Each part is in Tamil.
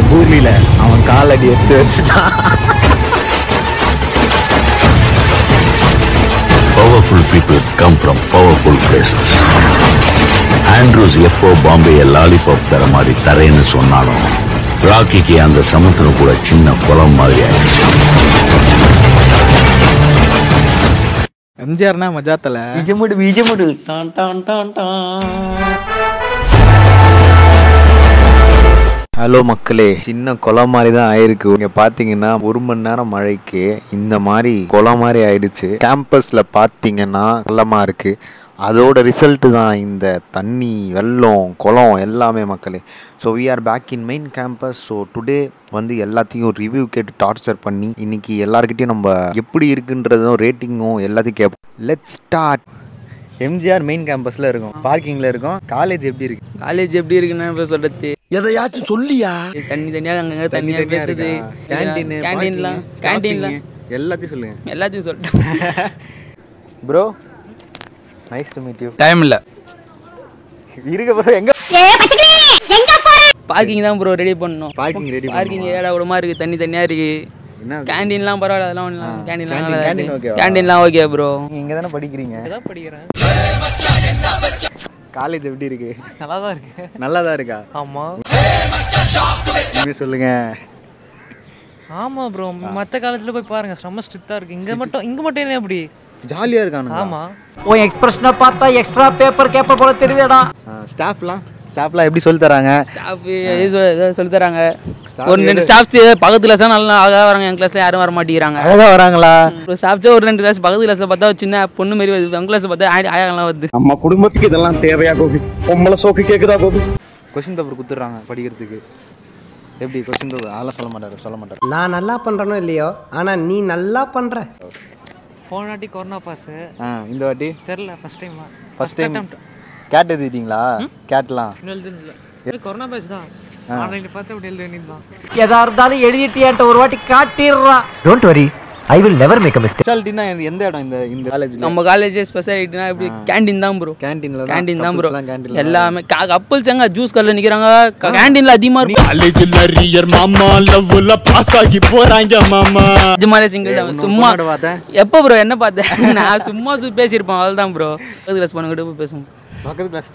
பூமியில அவன் காலடி எடுத்து வச்சுட்டான் Powerful people come from powerful places. Andrews எப்போ பாம்பேயை லாலிபாப் தர மாதிரி தரேன்னு சொன்னாலும் ராக்கிக்கு அந்த சமுத்திரம் கூட சின்ன குளம் மாதிரி ஆயிடுச்சு எம்ஜிஆர்னா மஜாத்தல விஜயமுடு விஜயமுடு டான் டான் டான் டான் ஹலோ மக்களே சின்ன குளம் மாதிரி தான் ஆயிருக்கு இங்க பாத்தீங்கன்னா ஒரு மணி நேரம் மழைக்கு இந்த மாதிரி குளம் மாதிரி ஆயிடுச்சு கேம்பஸ்ல பாத்தீங்கன்னா குளமா இருக்கு அதோட ரிசல்ட் தான் இந்த தண்ணி வெள்ளம் குளம் எல்லாமே மக்களே so we are back in main campus so today வந்து எல்லாத்தையும் ரிவ்யூ கேட்டு டார்ச்சர் பண்ணி இன்னைக்கு எல்லாருக்கிட்டையும் நம்ம எப்படி இருக்குன்றதும் ரேட்டிங்கும் எல்லாத்தையும் கேட்போம் லெட் ஸ்டார்ட் எம்ஜிஆர் மெயின் கேம்பஸில் இருக்கும் பார்க்கிங்கில் இருக்கும் காலேஜ் எப்படி இருக்கு காலேஜ் எப்படி இருக்குன்னு இப்போ சொல்றது எதையாச்சும் சொல்லியா தண்ணி தனியா அங்கங்க தனியா பேசுது கேண்டீன் கேண்டீன்லாம் கேண்டீன்லாம் எல்லாத்தையும் சொல்லுங்க எல்லாத்தையும் சொல்லிட்டேன் bro nice to meet you time இல்ல இருக்க ப்ரோ எங்க பார்க்கிங் தான் ப்ரோ ரெடி பண்ணணும் பார்க்கிங் ரெடி பார்க்கிங் ஏடா கூடமா இருக்கு தண்ணி தனியா இருக்கு என்ன கேண்டீன்லாம் பரவாயில்ல அதெல்லாம் ஒண்ணும் இல்ல. கேண்டீன்லாம் canteen- நல்லா canteen இருக்கு okay வா? கேண்டீன்லாம் ஓகே ப்ரோ நீங்க இங்க தானே படிக்கிறீங்க தான் படிக்கிறேன் காலேஜ் எப்படி இருக்கு நல்லா தான் இருக்கு நல்லா தான் இருக்கா ஆமா இப்படி சொல்லுங்க ஆமா ப்ரோ மத்த காலத்துல போய் பாருங்க செம்ம ஸ்ட்ரிக்டா இருக்கு இங்க மட்டும் இங்க மட்டும் என்ன அப்படி ஜாலியா இருக்கானுங்க ஆமா உன் எக்ஸ்பிரஷனை பார்த்தா எக்ஸ்ட்ரா பேப்பர் கேப்ப போல தெரியுதேடா ஸ்டாஃப்லாம் ஸ்டாஃப்லாம் எப்படி சொல்லி தராங்க ஸ்டாஃப் சொல்லி தராங்க ஒரு ரெண்டு ஸ்டாஃப்ஸ் பக்கத்து கிளாஸ் நல்லா அழகா வராங்க என் கிளாஸ்ல யாரும் வர மாட்டேங்கிறாங்க அழகா வராங்களா ஒரு ஸ்டாஃப்ஸே ஒரு ரெண்டு கிளாஸ் பக்கத்து கிளாஸ்ல பார்த்தா ஒரு சின்ன பொண்ணு மாரி வருது உங்க கிளாஸ் பார்த்தா ஆயா- ஆயாங்கெல்லாம் வருது நம்ம குடும்பத்துக்கு இதெல்லாம் தேவையா கோபி பொம்பளை சோக்கு கேக்குதா கோபி கொஸ்டின் பேப்பர் கொடுத்துட்றாங்க படிக்கிறதுக்கு எப்படி கொஸ்டின் பேப்பர் அதெல்லாம் சொல்ல மாட்டாரு சொல்ல மாட்டாரு நான் நல்லா பண்றேனோ இல்லையோ ஆனா நீ நல்லா பண்ற போன வாட்டி கொரோனா பாஸ் ஆ இந்த வாட்டி தெரியல first time first time GATE எழுதிட்டீங்களா கேட்லாம் இன்னும் எழுதுல கொரோனா பாஸ் தான் ஆன்லைன்ல பார்த்து அப்படி எழுத வேண்டியதுதான் எதா இருந்தாலும் எழுதிட்டியான்ட்ட ஒரு வாட்டி காட்டிடுறா don't worry I will never make a mistake ஸ்பெஷாலிட்டினா எந்த இடம் இந்த இந்த காலேஜ்ல நம்ம காலேஜ் ஸ்பெஷாலிட்டினா இப்படி கேண்டீன் தான் ப்ரோ கேண்டீன்ல கேண்டீன் தான் ப்ரோ கேண்டீன்ல எல்லாமே கப்பல்ஸ் எங்க ஜூஸ் கடையில் நிக்கிறாங்க கேண்டீன்ல அதிகமா இருக்கும் காலேஜ்ல ரியர் மாமா லவ்ல பாஸ் ஆகி போறாங்க மாமா நிஜமாலே சிங்கிள் தான் சும்மா பொண்ணோட பார்த்தேன் எப்போ ப்ரோ என்ன பார்த்தேன் நான் சும்மா சு பேசியிருப்பேன் அவ்வளோதான் ப்ரோ கிளாஸ் பண்ண போய் பேசுவோம் பக்கத்து கிளாஸ்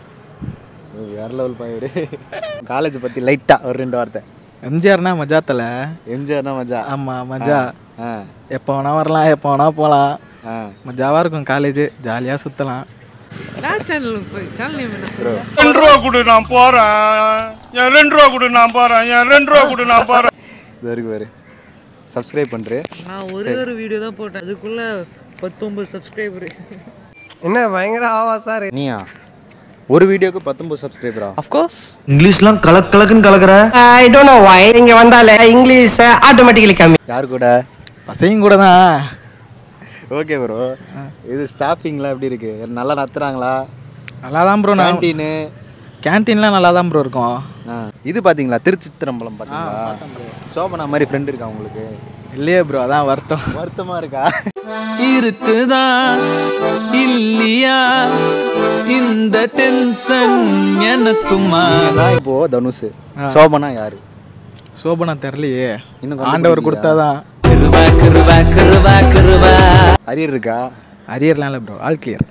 வேற லெவல் பையன் காலேஜ் பத்தி லைட்டா ஒரு ரெண்டு வார்த்தை எம்ஜிஆர்னா மஜாத்தல எம்ஜிஆர்னா மஜா ஆமா மஜா ஆ எப்போ வேணா வரலாம் எப்போ வேணா போகலாம் ஆ மஜாவாக இருக்கும் காலேஜ் ஜாலியாக சுற்றலாம் நான் சேனல் சேனல் நேம் என்ன சொல்றேன் ரெண்டு ரூபா கொடு நான் போறேன் என் ரெண்டு ரூபா கொடு நான் போறேன் என் ரெண்டு ரூபா கொடு நான் போறேன் இது இருக்கு பாரு சப்ஸ்கிரைப் பண்ணுறு நான் ஒரே ஒரு வீடியோ தான் போட்டேன் அதுக்குள்ள பத்தொன்பது சப்ஸ்கிரைபர் என்ன பயங்கர ஆவாசா இருக்கு நீயா ஒரு வீடியோக்கு பத்தொம்பது சப்ஸ்கிரைபரா அஃப்கோர்ஸ் இங்கிலீஷ்லாம் கலக் கலக்குன்னு கலக்குற ஐ டோன்ட் நோ வை இங்க வந்தாலே இங்கிலீஷ் ஆட்டோமேட்டிக்கலி கம்மி யார் கூட பசங்க கூட தான் ஓகே ப்ரோ இது ஸ்டாஃபிங்லாம் எப்படி இருக்கு நல்லா நடத்துறாங்களா நல்லா தான் ப்ரோ நான் கேன்டீனு கேன்டீன்லாம் நல்லா தான் ப்ரோ இருக்கும் இது பாத்தீங்களா திருச்சித்திரம்பலம் பாத்தீங்களா சோபனா மாதிரி ஃப்ரெண்ட் இருக்கா உங்களுக்கு இல்லையே ப்ரோ அதான் வருத்தம் வருத்தமா இருக்கா இருக்குதா இல்லையா இந்த டென்ஷன் எனக்குமா அதான் இப்போ தனுஷ் சோபனா யாரு சோபனா தெரியலையே இன்னும் ஆண்டவர் கொடுத்தாதான் அரியர் இருக்கா அரியர்லாம் இல்லை ப்ரோ ஆல் கிளியர்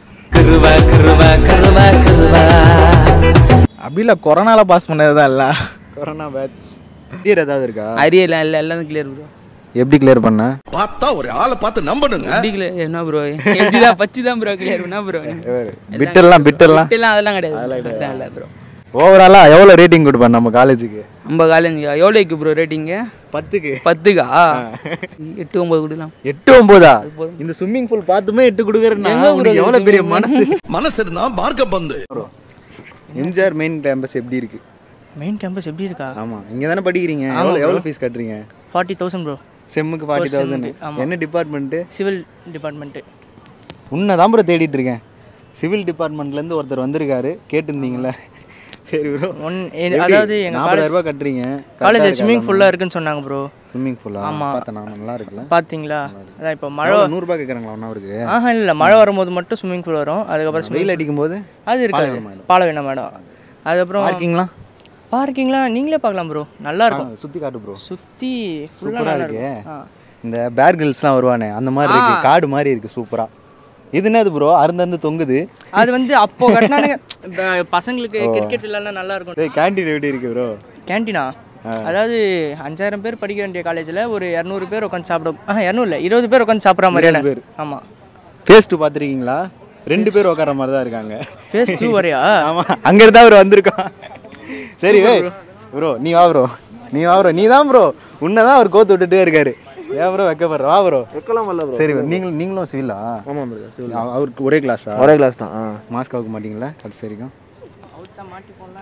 அப்படி இல்லை கொரோனால பாஸ் பண்ணது தான் இல்லை கொரோனா பேட்ச் அரியர் ஏதாவது இருக்கா அரியல இல்லை எல்லாம் கிளியர் ப்ரோ எப்படி கிளியர் பண்ண பார்த்தா ஒரு ஆளை பார்த்து நம்பணுங்க எப்படி கிளியர் என்ன ப்ரோ எப்படிதான் பச்சு தான் ப்ரோ கிளியர் என்ன ப்ரோ பிட்டெல்லாம் பிட்டெல்லாம் எல்லாம் அதெல்லாம் கிடையாது அதெல்லாம் இல்லை ப்ரோ ஓவராலா எவ்வளோ ரேட்டிங் கொடுப்பேன் நம்ம காலேஜுக்கு நம்ம காலேஜ் எவ்வளோக்கு ப்ரோ ரேட்டிங்கு பத்துக்கு பத்துக்கா எட்டு ஒம்பது கொடுக்கலாம் எட்டு ஒன்பதா இந்த ஸ்விம்மிங் பூல் பார்த்துமே எட்டு கொடுக்குறேன்னா எங்க bro உனக்கு இது எவ்வளோ பெரிய swimming மனசு மனசு இருந்தா மார்க்க பந்து எம்ஜிஆர் மெயின் கேம்பஸ் எப்படி இருக்கு மெயின் கேம்பஸ் எப்படி இருக்கா ஆமா இங்க தானே படிக்கிறீங்க எவ்வளோ எவ்வளோ ஃபீஸ் கட்டுறீங்க ஃபார்ட்டி தௌசண்ட் ப்ரோ செம்முக்கு ஃபார்ட்டி தௌசண்ட் ஆமா. என்ன டிபார்ட்மெண்ட்டு சிவில் டிபார்ட்மெண்ட்டு உன்னை தான் ப்ரோ தேடிட்டு இருக்கேன் சிவில் டிபார்ட்மெண்ட்லேருந்து ஒருத்தர் வந்திருக்காரு கேட்டிருந்தீங்களா சரி ப்ரோ ஒன் அதாவது எங்கள் நாற்பதாயிரம் காலேஜ் ரூபாய் கட்டுறீங்க காலேஜ் ஸ்விம்மிங் ஃபுல்லாக இருக்குன்னு சொன்னாங்க ப்ரோ ஸ்விம்மிங் பூலா ஆமா. பார்த்தேன் நான் நல்லா இருக்குல்ல பார்த்தீங்களா அதான் இப்போ மழை மழை நூறுரூபா கேட்குறாங்களா ஒன் ஹவருக்கு ஆஹா இல்லை மழை வரும்போது மட்டும் ஸ்விம்மிங் பூல் வரும் அதுக்கப்புறம் swimming- வெயில் அடிக்கும் போது அது இருக்காது பாலவீனம் மேடம் அதுக்கப்புறம் பார்க்கிங்லாம் பார்க்கிங்லாம் நீங்களே பார்க்கலாம் ப்ரோ நல்லா இருக்கும் சுற்றி காட்டு ப்ரோ சுற்றி ஃபுல்லாக சூப்பராக நல்லா இருக்கு இருக்கும் ஆ. இந்த பேர் கிரில்ஸ்லாம் வருவானே அந்த மாதிரி இருக்கு ஆ. காடு மாதிரி இருக்கு சூப்பராக இது என்னது ப்ரோ அருந்தந்து தொங்குது அது வந்து அப்போ கட்டினானுங்க ப- பசங்களுக்கு கிரிக்கெட் விளையாட நல்லா இருக்கும் ஏய் கேண்டீன் எப்படி இருக்கு ப்ரோ கேன்டீனா அதாவது அஞ்சாயிரம் பேர் படிக்க வேண்டிய காலேஜில் ஒரு இரநூறு பேர் உட்காந்து சாப்பிட ஆ இரநூறு இல்லை இருபது பேர் உட்காந்து சாப்பிட்ற மாதிரியான பேர். ஆமாம் ஃபேஸ் டூ பார்த்துருக்கீங்களா ரெண்டு பேர் உட்கார மாதிரி தான் இருக்காங்க ஃபேஸ் டூ வரையா ஆமா அங்க இருந்தா அவர் வந்திருக்கான் சரி ப்ரோ நீ வா ப்ரோ நீ வா ப்ரோ நீ தான் ப்ரோ உன்னதான் அவர் கோத்து விட்டுட்டே இருக்காரு ஏன் ப்ரோ வைக்கப்படுற வா ப்ரோ வைக்கலாம் இல்ல சரி bro. நீங்களும் நீங்களும் சிவிலா ஆமாம் ப்ரோ அவருக்கு ஒரே கிளாஸா ஒரே கிளாஸ் தான் ஆ மாஸ்க் ஆக மாட்டீங்களா கடைசி வரைக்கும் அவுத்தா மாட்டிப்போம்ல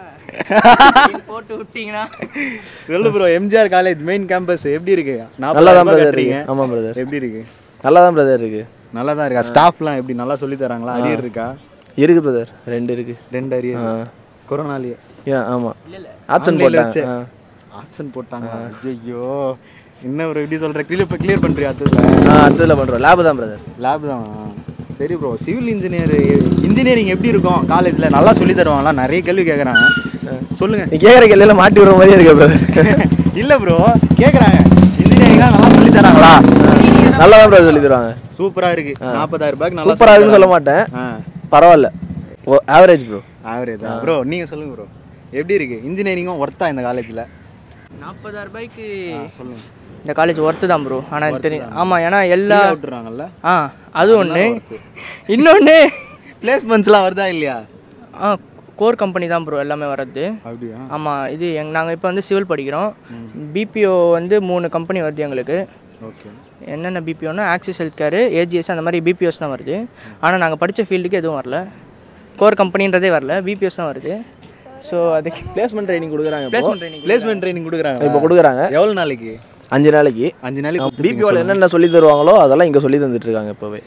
போட்டு விட்டீங்கன்னா சொல்லு bro MGR college main campus எப்படி இருக்கு நல்லா தான் ரூபாய் பிரதர் கட்டுறீங்க. இருக்கு ஆமாம் பிரதர் எப்படி இருக்கு நல்லா தான் பிரதர் இருக்கு நல்லா தான் இருக்கா ஸ்டாஃப்லாம் எப்படி நல்லா சொல்லி தராங்களா அரியர் இருக்கா இருக்கு பிரதர் ரெண்டு இருக்கு ரெண்டு அரியர் கொரோனாலேயே ஏன் ஆமாம் ஆப்ஷன் போட்டேன் ஆ. ஆப்ஷன் போட்டாங்க ஐயோ என்ன ப்ரோ இப்படி சொல்ற கிளியர் இப்போ கிளியர் பண்ணுறியா அதுல ஆ அடுத்ததில் பண்ணுறோம் லேபு தான் பிரதர் லேப் தான் சரி ப்ரோ சிவில் இன்ஜினியர் இன்ஜினியரிங் எப்படி இருக்கும் காலேஜில் நல்லா சொல்லி தருவாங்களா நிறைய கேள்வி கேட்குறாங்க சொல்லுங்க நீ கேட்குற கேள்வியில் மாட்டி விடுற மாதிரியே இருக்கு பிரதர் இல்லை ப்ரோ கேட்குறாங்க இன்ஜினியரிங்லாம் நல்லா சொல்லி தராங்களா நல்லா தான் பிரதர் சொல்லி தருவாங்க சூப்பராக இருக்கு நாற்பதாயிரம் ரூபாய்க்கு நல்லா சூப்பராக இருக்குன்னு சொல்ல மாட்டேன் ஆ பரவாயில்ல ஓ ஆவரேஜ் ப்ரோ ஆவரேஜ் தான் ப்ரோ நீங்கள் சொல்லுங்க ப்ரோ எப்படி இருக்கு இன்ஜினியரிங்கும் ஒர்த்தா இந்த காலேஜில் நாற்பதாயிரம் ரூபாய்க்கு சொல்லுங்க இந்த காலேஜ் ஒர்த்து தான் ப்ரோ ஆனால் தெரியும் ஆமாம் ஏன்னா எல்லா விட்டுறாங்கல்ல ஆ அது ஒன்று இன்னொன்று பிளேஸ்மெண்ட்ஸ்லாம் வருதா இல்லையா ஆ கோர் கம்பெனி தான் ப்ரோ எல்லாமே வர்றது அப்படியா ஆமாம் இது எங் நாங்கள் இப்போ வந்து சிவில் படிக்கிறோம் பிபிஓ வந்து மூணு கம்பெனி வருது எங்களுக்கு ஓகே என்னென்ன பிபிஓனா ஆக்சிஸ் ஹெல்த் கேரு ஏஜிஎஸ் அந்த மாதிரி பிபிஓஸ் தான் வருது ஆனால் நாங்கள் படித்த ஃபீல்டுக்கு எதுவும் வரல கோர் கம்பெனின்றதே வரல பிபிஓஸ் தான் வருது ஸோ அதுக்கு பிளேஸ்மெண்ட் ட்ரைனிங் கொடுக்குறாங்க இப்போ பிளேஸ்மெண்ட் ட்ரைனிங் பிளேஸ்மெண்ட் ட்ரைனிங் கொடுக்குறாங்க இப்போ கொடுக்குறாங்க எவ்வளோ நாளைக்கு அஞ்சு நாளைக்கு அஞ்சு நாளைக்கு பிபிஓவில் என்னென்ன சொல்லி தருவாங்களோ அதெல்லாம் இங்கே சொல்லி தந்துட்டு இருக்காங்க இப்போவே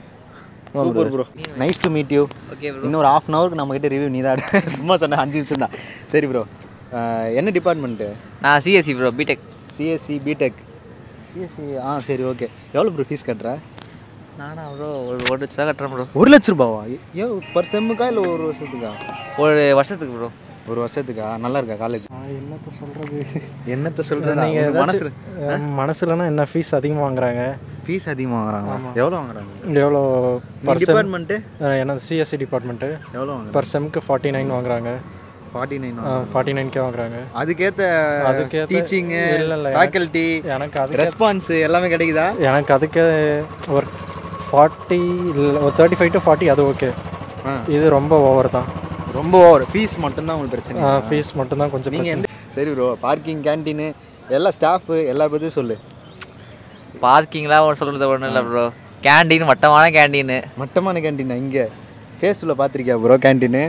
super bro nice to meet you okay இன்னொரு ஹாஃப் அன் ஹவருக்கு நம்ம கிட்ட ரிவ்யூ நீ தான் சும்மா சொன்னேன் அஞ்சு நிமிஷம் தான் சரி ப்ரோ என்ன டிபார்ட்மெண்ட்டு நான் CSC bro BTech CSC BTech CSC ஆ சரி ஓகே எவ்வளோ ப்ரோ ஃபீஸ் கட்டுற நானா ப்ரோ ஒரு ஒரு லட்சம் தான் கட்டுறேன் ப்ரோ ஒரு லட்ச ரூபாவா ஏ பர் செம்முக்கா இல்லை ஒரு வருஷத்துக்கா ஒரு வருஷத்துக்கு ப்ரோ ஒரு வருஷத்துக்கா நல்லா இருக்கா காலேஜ் என்னத்த சொல்கிறது என்னத்த சொல்றது நீங்கள் உங்க மனசில் மனசுல மனசுலனா என்ன ஃபீஸ் அதிகமாக வாங்குறாங்க ஃபீஸ் அதிகமாக வாங்குறாங்களா எவ்வளோ வாங்குறாங்க எவ்வளோ பர் செம் டிபார்ட்மெண்ட்டு என்ன சிஎஸ்சி டிபார்ட்மெண்ட்டு எவ்வளோ வாங்குறாங்க பர் செம்க்கு ஃபார்ட்டி நைன் வாங்குறாங்க ஃபார்ட்டி நைன் ஃபார்ட்டி நைன்கே வாங்குறாங்க அதுக்கேற்ற அதுக்கேத்த- டீச்சிங்கு இல்ல, இல்ல, எனக்கு- ஃபேக்கல்ட்டி எனக்கு அதுக்கு ரெஸ்பான்ஸ் எல்லாமே கிடைக்குதா எனக்கு அதுக்கு ஒரு ஃபார்ட்டி இல்லை ஒரு தேர்ட்டி ஃபைவ் டு ஃபார்ட்டி அது ஓகே ஆ. இது ரொம்ப ஓவர் தான் ரொம்ப ஓவர் ஃபீஸ் மட்டும்தான் உங்களுக்கு பிரச்சனை ஃபீஸ் மட்டும்தான் கொஞ்சம் நீங்கள் பிரச்சனை. எந்த சரி ப்ரோ பார்க்கிங் கேன்டீனு எல்லா ஸ்டாஃபு எல்லா பற்றியும் சொல்லு பார்க்கிங்லாம் ஒன்று சொல்கிறது ஒன்றும் இல்லை ப்ரோ கேண்டீன் மட்டமான கேண்டீனு மட்டமான கேன்டீனா இங்கே ஃபேஸ்டில் பார்த்துருக்கியா ப்ரோ கேன்டீனு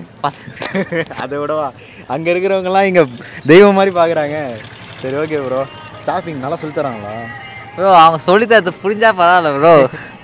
அதை விடவா அங்கே இருக்கிறவங்கலாம் இங்கே தெய்வம் மாதிரி பார்க்குறாங்க சரி ஓகே ப்ரோ ஸ்டாஃபிங் நல்லா சொல்லி தராங்களா ப்ரோ அவங்க சொல்லித்தரது புரிஞ்சா பரவாயில்ல ப்ரோ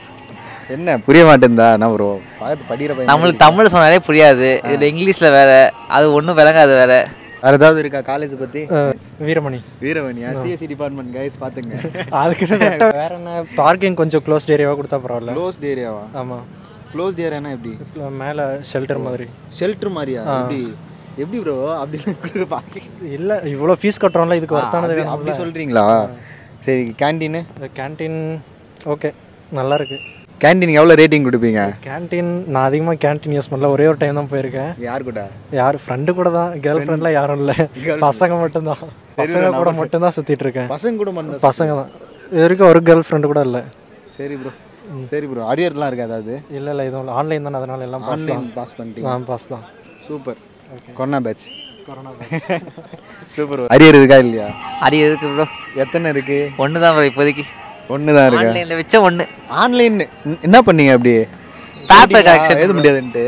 என்ன புரிய மாட்டேன்தா என்ன ப்ரோ பார்த்து படிக்கிற பையன் நம்மளுக்கு தமிழ் சொன்னாலே புரியாது இதில் இங்கிலீஷில் வேற அது ஒன்றும் விளங்காது வேற வேறு ஏதாவது இருக்கா காலேஜ் பற்றி வீரமணி வீரவனியா சிஎஸ்சி டிபார்ட்மெண்ட் கைஸ் பார்த்துங்க அதுக்கு வேற என்ன பார்க்கிங் கொஞ்சம் க்ளோஸ்ட் ஏரியாவாக கொடுத்தா பரவாயில்ல க்ளோஸ்ட் ஏரியாவா ஆமாம் க்ளோஸ்ட் ஏரியானா எப்படி மேலே ஷெல்டர் மாதிரி ஷெல்டர் மாதிரியா எப்படி எப்படி ப்ரோ அப்படி பார்க்கிங் இல்லை இவ்வளோ ஃபீஸ் கட்டுறோம்ல இதுக்கு ஒர்த்தானது அப்படி வேணும்ல சொல்கிறீங்களா சரி கேன்டீனு கேன்டீன் ஓகே நல்லா இருக்கு கேன்டீனுக்கு எவ்வளோ ரேட்டிங் கொடுப்பீங்க கேன்டீன் நான் அதிகமாக கேன்டீன் யூஸ் பண்ணல ஒரே ஒரு டைம் தான் போயிருக்கேன் யார் கூட யார் ஃப்ரெண்டு கூட தான் கேர்ள் ஃப்ரெண்ட்லாம் யாரும் இல்லை பசங்க மட்டும்தான் பசங்க கூட மட்டும்தான் சுற்றிட்டு இருக்கேன் பசங்க கூட மட்டும் பசங்க தான் இது வரைக்கும் ஒரு கேர்ள் ஃப்ரெண்டு கூட இல்லை சரி ப்ரோ சரி ப்ரோ அரியர்லாம் இருக்கா அதாவது இல்லை இல்லை எதுவும் ஆன்லைன் தானே அதனால எல்லாம் பாஸ் ஆன்லைன் தான் பாஸ் பண்ணிட்டீங்க நான் பாஸ் தான் super corona batch corona super arrear இருக்கா இல்லையா அது இருக்கு ப்ரோ எத்தனை இருக்கு ஒன்று தான் ப்ரோ இப்போதைக்கு ஒன்று தான் இருக்கா ஆன்லைனில் வச்ச ஒன்று ஆன்லைன் என்ன பண்ணீங்க அப்படி பேப்பர் கரெக்ஷன் எழுத முடியாதுன்ட்டு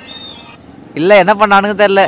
இல்லை என்ன பண்ணானுங்க தெரில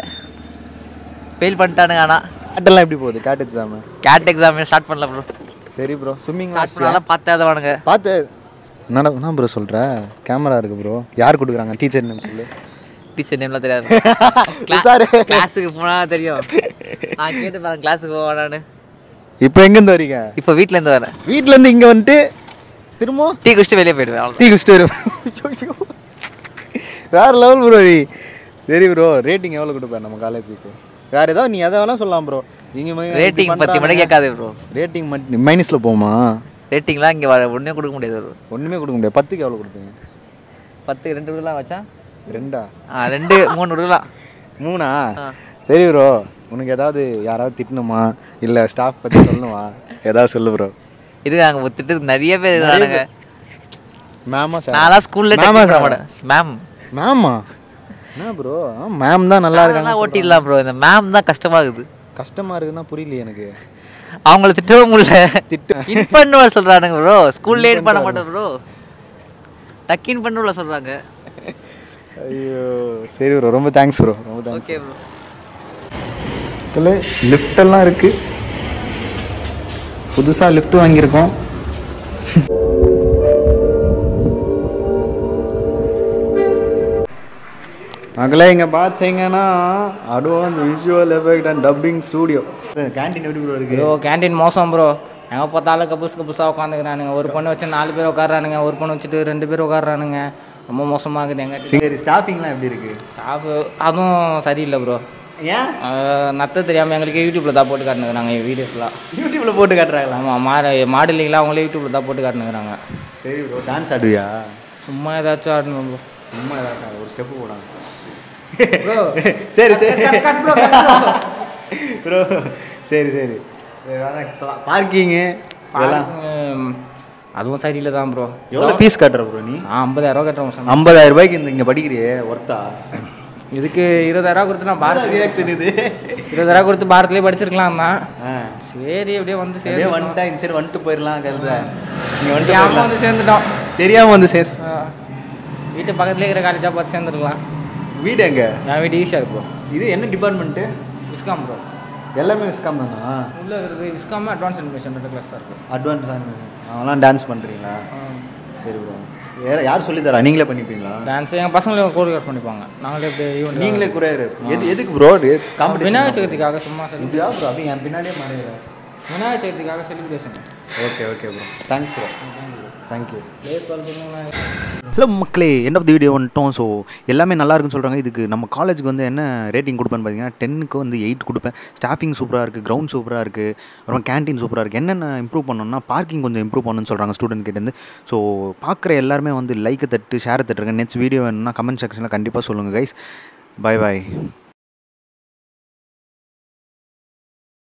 ஃபெயில் பண்ணிட்டானுங்க ஆனால் கேட்டெல்லாம் எப்படி போகுது GATE exam GATE exam start பண்ணல ப்ரோ சரி ப்ரோ ஸ்விம்மிங் ஸ்டார்ட் பண்ணாலும் பார்த்து எழுதுவானுங்க பார்த்து என்ன என்ன ப்ரோ சொல்கிற கேமரா இருக்கு ப்ரோ யார் கொடுக்குறாங்க டீச்சர் நேம் சொல்லு டீச்சர் நேம்லாம் தெரியாது உஷாரு. கிளாஸுக்கு போனால் தெரியும் நான் கேட்டு பாருங்க கிளாஸுக்கு போவானான்னு இப்போ எங்கேருந்து வரீங்க இப்போ வீட்டிலேருந்து வரேன் வீட்டிலேருந்து இங்கே வந்துட்டு திரும்ப டீ குடிச்சிட்டு வெளியே போயிடுவேன் அவ்வளோ டீ குடிச்சிட்டு வரும் வேற லெவல் ப்ரோ சரி ப்ரோ ரேட்டிங் எவ்வளோ கொடுப்பேன் நம்ம காலேஜுக்கு வேறு ஏதாவது நீ எதை வேணாலும் சொல்லலாம் ப்ரோ நீங்கள் ரேட்டிங் பற்றி மட்டும் கேட்காது ப்ரோ ரேட்டிங் மட்டும் மைனஸில் போமா ரேட்டிங்லாம் இங்கே வர ஒன்றே கொடுக்க முடியாது ப்ரோ ஒன்றுமே கொடுக்க முடியாது பத்துக்கு எவ்வளோ கொடுப்பீங்க பத்து ரெண்டு கொடுக்கலாம் வச்சா ரெண்டா ஆ ரெண்டு மூணு கொடுக்கலாம் மூணா ஆ. சரி ப்ரோ உனக்கு ஏதாவது யாராவது திட்டணுமா இல்லை ஸ்டாஃப் பற்றி சொல்லணுமா ஏதாவது சொல்லு ப்ரோ இது அங்கே திட்டு நிறைய பேர் இருக்கானுங்க மேமா சார் நான்லாம் ஸ்கூல்ல மேமா பண்ண சார் மாட்டேன் மேம் மேமா என்ன ப்ரோ மேம் தான் நல்லா இருக்காங்க ஓட்டிடலாம் ப்ரோ இந்த மேம் தான் கஷ்டமா இருக்குது கஷ்டமா இருக்குன்னா புரியலையே எனக்கு அவங்கள திட்டவும் முடியல திட்டு இன் பண்ணுவ சொல்றானுங்க ப்ரோ ஸ்கூல்ல இன் பண்ண மாட்டோம் ப்ரோ டக்கின் பண்ணுவல சொல்றாங்க ஐயோ சரி ப்ரோ ரொம்ப தேங்க்ஸ் ப்ரோ ரொம்ப தேங்க்ஸ் ஓகே ப்ரோ இதில் லிஃப்ட் எல்லாம் இருக்கு புதுசாக லிஃப்ட் வாங்கியிருக்கோம் மகளே இங்கே பார்த்தீங்கன்னா advance visual effect and dubbing studio canteen எப்படி ப்ரோ இருக்கு ப்ரோ கேண்டீன் மோசம் ப்ரோ எங்கே பார்த்தாலும் கப்புள்ஸ் கப்புள்ஸாக உட்காந்துக்கிறானுங்க ஒரு பொண்ணு வச்சு நாலு பேர் உட்காடுறானுங்க ஒரு பொண்ணு வச்சுட்டு ரெண்டு பேர் உட்காடுறானுங்க ரொம்ப மோசமாகுது எங்க சரி ஸ்டாஃபிங்லாம் எப்படி இருக்கு ஸ்டாஃப் அதுவும் சரியில்லை ப்ரோ ஏன் நத்த தெரியாமல் எங்களுக்கு யூடியூப்பில் தான் போட்டு காட்டுனுக்குறாங்க வீடியோஸ்லாம் யூடியூப்ல போட்டு காட்டுறாங்களா ஆமாம் மாட மாடலிங்லாம் அவங்களே யூடியூப்பில் தான் போட்டு காட்டுனுக்குறாங்க சரி ப்ரோ டான்ஸ் ஆடுவியா சும்மா ஏதாச்சும் ஆடணும் ப்ரோ சும்மா ஏதாச்சும் ஒரு ஸ்டெப்பு போடாங்க சரி சரி ப்ரோ சரி சரி பார்க்கிங்கு இதெல்லாம் அதுவும் சரியில்லை தான் ப்ரோ எவ்வளோ ஃபீஸ் கட்டுற ப்ரோ நீ ஆ ஐம்பதாயிரம் கட்டுறோம் சார் ஐம்பதாயிரம் ரூபாய்க்கு இந்த இங்கே படிக்கிறியே ஒர்த்தா இதுக்கு இருபதாயிரம் கொடுத்து நான் பாரத் ரியாக்ஷன் இது இருபதாயிரம் கொடுத்து பாரத்லேயே படிச்சிருக்கலாம் தான் ஆ சரி அப்படியே வந்து அப்படியே சேர்ந்து வந்துட்டா இந்த சைடு வந்துட்டு போயிடலாம் கழுத நீ வந்துட்டு தெரியாம போயிடலாம். வந்து சேர்ந்துட்டோம் தெரியாம வந்து சேர் ஆ. வீட்டு பக்கத்துலேயே இருக்கிற காலேஜாக பார்த்து சேர்ந்துருக்கலாம் வீடு எங்க என் வீடு ஈஸியாக ப்ரோ இது என்ன டிபார்ட்மெண்ட்டு விஸ்காம் ப்ரோ எல்லாமே விஸ்காம் தானா உள்ளே இருக்கிறது விஸ்காம் அட்வான்ஸ் இன்ஃபர்மேஷன் ரெண்டு கிளாஸ் தான் இருக்கும் அட்வான்ஸ் அவங்களாம் டான்ஸ் பண்ணுறீங்களா சரி ப்ரோ வேற யார் சொல்லி தரா நீங்களே பண்ணிப்பீங்களா டான்ஸ் எங்கள் பசங்களே கோரியோகிராஃப் பண்ணிப்பாங்க நாங்களே இப்படி ஈவெண்ட் நீங்களே குறையாரு எது எதுக்கு ப்ரோ காம்படிஷன் விநாயகர் சதுர்த்திக்காக சும்மா இப்படியா ப்ரோ அப்படி என் பின்னாடியே மாறிடுறேன் விநாயகர் சதுர்த்திக்காக celebration okay okay bro thanks bro thank you லேஸ் கால் பண்ணுங்க ஹலோ மக்களே எண்ட் ஆஃப் தி வீடியோ வந்துட்டோம் ஸோ எல்லாமே நல்லா இருக்குன்னு சொல்கிறாங்க இதுக்கு நம்ம காலேஜுக்கு வந்து என்ன ரேட்டிங் கொடுப்பேன்னு பார்த்தீங்கன்னா டென்னுக்கு வந்து எயிட் கொடுப்பேன் ஸ்டாஃபிங் சூப்பராக இருக்குது கிரவுண்ட் சூப்பராக இருக்குது அப்புறம் கேண்டீன் சூப்பராக இருக்குது என்னென்ன இம்ப்ரூவ் பண்ணணும்னா பார்க்கிங் கொஞ்சம் இம்ப்ரூவ் பண்ணணும்னு சொல்கிறாங்க ஸ்டூடெண்ட் கிட்டேருந்து ஸோ பார்க்குற எல்லாருமே வந்து லைக்கை தட்டு ஷேரை தட்டுருங்க நெக்ஸ்ட் வீடியோ வேணும்னா கமெண்ட் செக்ஷனில் கண்டிப்பாக சொல்லுங்கள் கைஸ் பை பாய்